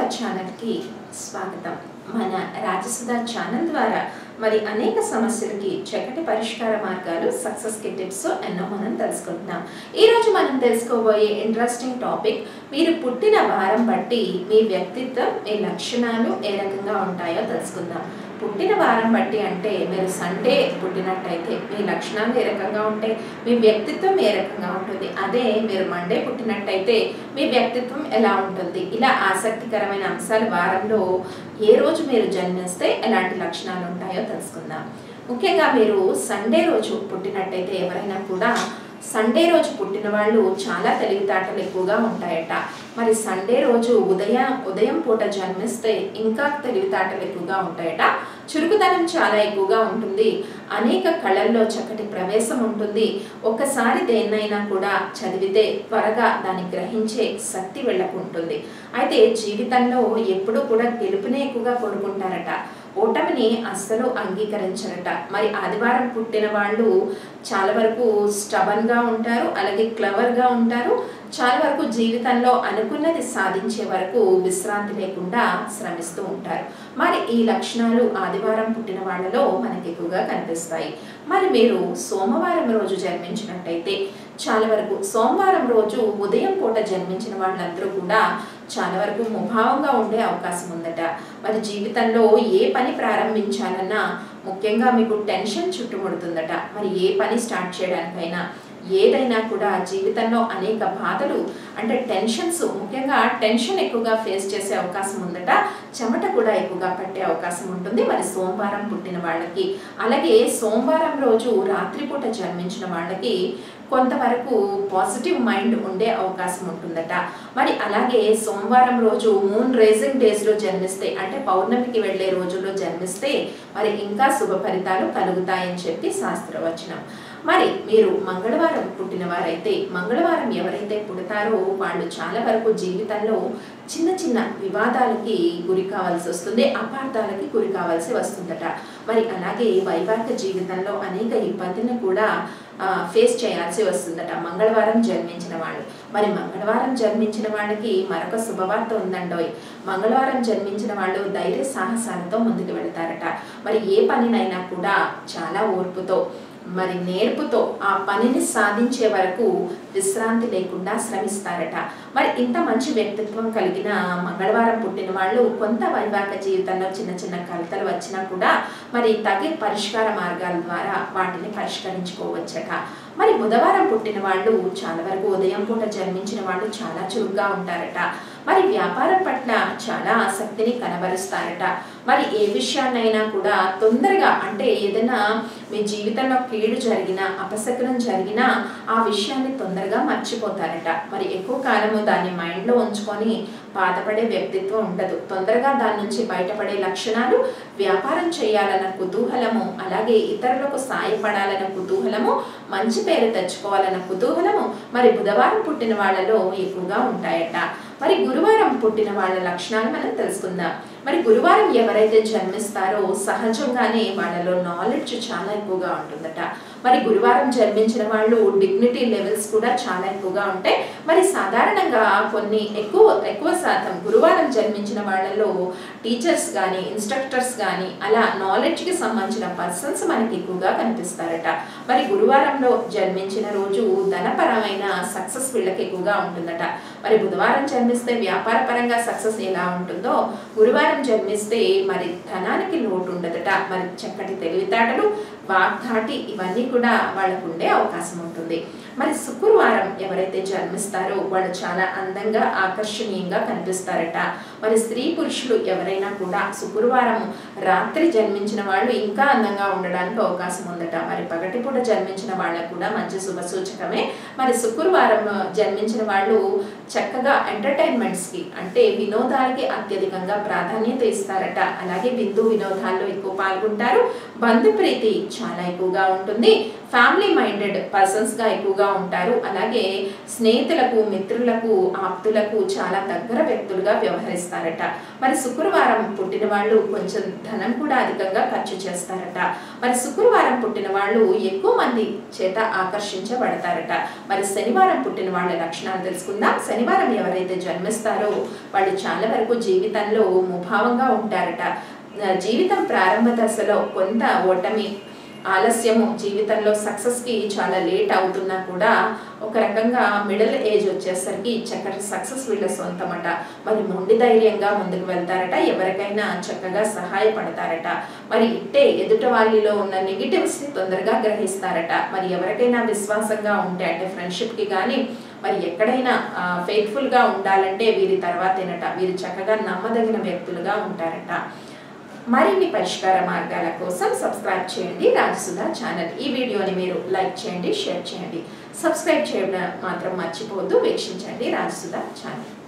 ఛానల్కి స్వాగతం మన రాజసుధ ఛానల్ ద్వారా మరి అనేక సమస్యలకి చక్కటి పరిష్కార మార్గాలు సక్సెస్కి టిప్స్ ఎన్నో మనం తెలుసుకుంటున్నాం ఈరోజు మనం తెలుసుకోబోయే ఇంట్రెస్టింగ్ టాపిక్ మీరు పుట్టిన వారం బట్టి మీ వ్యక్తిత్వం మీ లక్షణాలు ఏ రకంగా ఉంటాయో తెలుసుకుందాం పుట్టిన వారం బట్టి అంటే మీరు సండే పుట్టినట్టయితే మీ లక్షణాలు ఏ రకంగా ఉంటాయి మీ వ్యక్తిత్వం ఏ రకంగా ఉంటుంది అదే మీరు మండే పుట్టినట్టయితే మీ వ్యక్తిత్వం ఎలా ఉంటుంది ఇలా ఆసక్తికరమైన అంశాలు వారంలో ఏ రోజు మీరు జన్మిస్తే ఎలాంటి లక్షణాలు ఉంటాయో తెలుసుకుందాం ముఖ్యంగా మీరు సండే రోజు పుట్టినట్టయితే ఎవరైనా కూడా సండే రోజు పుట్టిన వాళ్ళు చాలా తెలివితేటలు ఎక్కువగా ఉంటాయట మరి సండే రోజు ఉదయం ఉదయం పూట జన్మిస్తే ఇంకా తెలివితేటలు ఎక్కువగా ఉంటాయట చురుకుదనం చాలా ఎక్కువగా ఉంటుంది అనేక కళల్లో చక్కటి ప్రవేశం ఉంటుంది ఒకసారి దేన్నైనా కూడా చదివితే త్వరగా దాన్ని గ్రహించే శక్తి వెళ్ళకుంటుంది అయితే జీవితంలో ఎప్పుడూ కూడా గెలుపునే ఎక్కువగా కోరుకుంటారట ఓటమిని అస్సలు అంగీకరించరట మరి ఆదివారం పుట్టిన వాళ్ళు చాలా వరకు స్టబన్గా ఉంటారు అలాగే క్లవర్గా ఉంటారు చాలా వరకు జీవితంలో అనుకున్నది సాధించే వరకు విశ్రాంతి లేకుండా శ్రమిస్తూ ఉంటారు మరి ఈ లక్షణాలు ఆదివారం పుట్టిన వాళ్ళలో మనకి ఎక్కువగా కనిపిస్తాయి మరి మీరు సోమవారం రోజు జన్మించినట్టయితే చాలా వరకు సోమవారం రోజు ఉదయం పూట జన్మించిన వాళ్ళందరూ కూడా చాలా వరకు ముభావంగా ఉండే అవకాశం ఉందట మరి జీవితంలో ఏ పని ప్రారంభించాలన్నా ముఖ్యంగా మీకు టెన్షన్ చుట్టుముడుతుందట మరి ఏ పని స్టార్ట్ చేయడానికైనా ఏదైనా కూడా జీవితంలో అనేక బాధలు అంటే టెన్షన్స్ ముఖ్యంగా టెన్షన్ ఎక్కువగా ఫేస్ చేసే అవకాశం ఉందట చెమట కూడా ఎక్కువగా పట్టే అవకాశం ఉంటుంది మరి సోమవారం పుట్టిన వాళ్ళకి అలాగే సోమవారం రోజు రాత్రిపూట జన్మించిన వాళ్ళకి కొంతవరకు పాజిటివ్ మైండ్ ఉండే అవకాశం ఉంటుందట మరి అలాగే సోమవారం రోజు మూన్ రేజింగ్ డేస్లో జన్మిస్తే అంటే పౌర్ణమికి వెళ్ళే రోజుల్లో జన్మిస్తే మరి ఇంకా శుభ ఫలితాలు కలుగుతాయని చెప్పి శాస్త్రవచనం మరి మీరు మంగళవారం పుట్టిన వారైతే మంగళవారం ఎవరైతే పుడతారో వాళ్ళు చాలా వరకు జీవితంలో చిన్న చిన్న వివాదాలకి గురి కావాల్సి వస్తుంది అపార్థాలకి గురి కావాల్సి వస్తుందట మరి అలాగే వైవాహిక జీవితంలో అనేక ఇబ్బందులను కూడా ఫేస్ చేయాల్సి వస్తుందట మంగళవారం జన్మించిన వాళ్ళు మరి మంగళవారం జన్మించిన వాళ్ళకి మరొక శుభవార్త ఉందండోయ్ మంగళవారం జన్మించిన వాళ్ళు ధైర్య సాహసాలతో ముందుకు వెళతారట మరి ఏ పనినైనా కూడా చాలా ఓర్పుతో మరి నేర్పుతో ఆ పనిని సాధించే వరకు విశ్రాంతి లేకుండా శ్రమిస్తారట మరి ఇంత మంచి వ్యక్తిత్వం కలిగిన మంగళవారం పుట్టిన వాళ్ళు కొంత వైవాహిక జీవితంలో చిన్న చిన్న కలతలు వచ్చినా కూడా మరి తగిన పరిష్కార మార్గాల ద్వారా వాటిని పరిష్కరించుకోవచ్చట మరి బుధవారం పుట్టిన వాళ్ళు చాలా వరకు ఉదయం పూట జన్మించిన వాళ్ళు చాలా చురుగ్గా ఉంటారట మరి వ్యాపారం పట్ల చాలా ఆసక్తిని కనబరుస్తారట మరి ఏ విషయాన్నైనా కూడా తొందరగా అంటే ఏదైనా మీ జీవితంలో కీడు జరిగినా అపశకునం జరిగినా ఆ విషయాన్ని తొందరగా మర్చిపోతారట మరి ఎక్కువ కాలము దాన్ని మైండ్లో ఉంచుకొని బాధపడే వ్యక్తిత్వం ఉండదు తొందరగా దాని నుంచి బయటపడే లక్షణాలు వ్యాపారం చేయాలన్న కుతూహలము అలాగే ఇతరులకు సాయపడాలన్న కుతూహలము మంచి పేరు తెచ్చుకోవాలన్న కుతూహలము మరి బుధవారం పుట్టిన వాళ్ళలో ఎక్కువగా ఉంటాయట మరి గురువారం పుట్టిన వాళ్ళ లక్షణాలు మనం తెలుసుకుందాం మరి గురువారం ఎవరైతే జన్మిస్తారో సహజంగానే వాళ్ళలో నాలెడ్జ్ చాలా ఎక్కువగా ఉంటుందట మరి గురువారం జన్మించిన వాళ్ళు డిగ్నిటీ లెవెల్స్ కూడా చాలా ఎక్కువగా ఉంటాయి మరి సాధారణంగా కొన్ని ఎక్కువ ఎక్కువ శాతం గురువారం జన్మించిన వాళ్ళలో టీచర్స్ కానీ ఇన్స్ట్రక్టర్స్ కానీ అలా నాలెడ్జ్కి సంబంధించిన పర్సన్స్ మనకి ఎక్కువగా కనిపిస్తారట మరి గురువారంలో జన్మించిన రోజు ధనపరమైన సక్సెస్ వీళ్ళకి ఎక్కువగా ఉంటుందట మరి బుధవారం జన్మిస్తే వ్యాపార పరంగా సక్సెస్ ఎలా ఉంటుందో గురువారం జన్మిస్తే మరి ధనానికి లోటు ఉండదట మరి చక్కటి తెలివితేటలు వాగ్దాటి ఇవన్నీ కూడా వాళ్ళకు ఉండే అవకాశం ఉంటుంది మరి శుక్రవారం ఎవరైతే జన్మిస్తారో వాళ్ళు చాలా అందంగా ఆకర్షణీయంగా కనిపిస్తారట మరి స్త్రీ పురుషులు ఎవరైనా కూడా శుక్రవారం రాత్రి జన్మించిన వాళ్ళు ఇంకా అందంగా ఉండడానికి అవకాశం ఉందట మరి పగటిపూట జన్మించిన వాళ్ళకు కూడా మంచి శుభ సూచకమే మరి శుక్రవారం జన్మించిన వాళ్ళు చక్కగా ఎంటర్టైన్మెంట్స్కి అంటే వినోదాలకి అత్యధికంగా ప్రాధాన్యత ఇస్తారట అలాగే బిందు వినోదాల్లో ఎక్కువ పాల్గొంటారు బంధుప్రీతి చాలా ఎక్కువగా ఉంటుంది ఫ్యామిలీ మైండెడ్ పర్సన్స్గా ఎక్కువగా ఉంటారు అలాగే స్నేహితులకు మిత్రులకు ఆప్తులకు చాలా దగ్గర వ్యక్తులుగా వ్యవహరిస్తారట మరి శుక్రవారం పుట్టిన వాళ్ళు కొంచెం ధనం కూడా అధికంగా ఖర్చు చేస్తారట మరి శుక్రవారం పుట్టిన వాళ్ళు ఎక్కువ మంది చేత ఆకర్షించబడతారట మరి శనివారం పుట్టిన వాళ్ళ లక్షణాలు తెలుసుకుందాం శనివారం ఎవరైతే జన్మిస్తారో వాళ్ళు చాలా వరకు జీవితంలో ముభావంగా ఉంటారట జీవితం ప్రారంభ దశలో కొంత ఓటమి ఆలస్యము జీవితంలో సక్సెస్కి చాలా లేట్ అవుతున్నా కూడా ఒక రకంగా మిడిల్ ఏజ్ వచ్చేసరికి చక్కటి సక్సెస్ వీళ్ళ సొంతమట మరి మొండి ధైర్యంగా ముందుకు వెళ్తారట ఎవరికైనా చక్కగా సహాయపడతారట మరి ఇట్టే ఎదుట వాళ్ళలో ఉన్న నెగిటివ్స్ని తొందరగా గ్రహిస్తారట మరి ఎవరికైనా విశ్వాసంగా ఉంటే అంటే ఫ్రెండ్షిప్కి కానీ మరి ఎక్కడైనా ఫెయిత్ఫుల్గా ఉండాలంటే వీరి తర్వాతేనట వీరు చక్కగా నమ్మదగిన వ్యక్తులుగా ఉంటారట మరిన్ని పరిష్కార మార్గాల కోసం సబ్స్క్రైబ్ చేయండి రాజసుధా ఛానల్ ఈ వీడియోని మీరు లైక్ చేయండి షేర్ చేయండి సబ్స్క్రైబ్ చేయడం మాత్రం మర్చిపోవద్దు వీక్షించండి రాజసుధా ఛానల్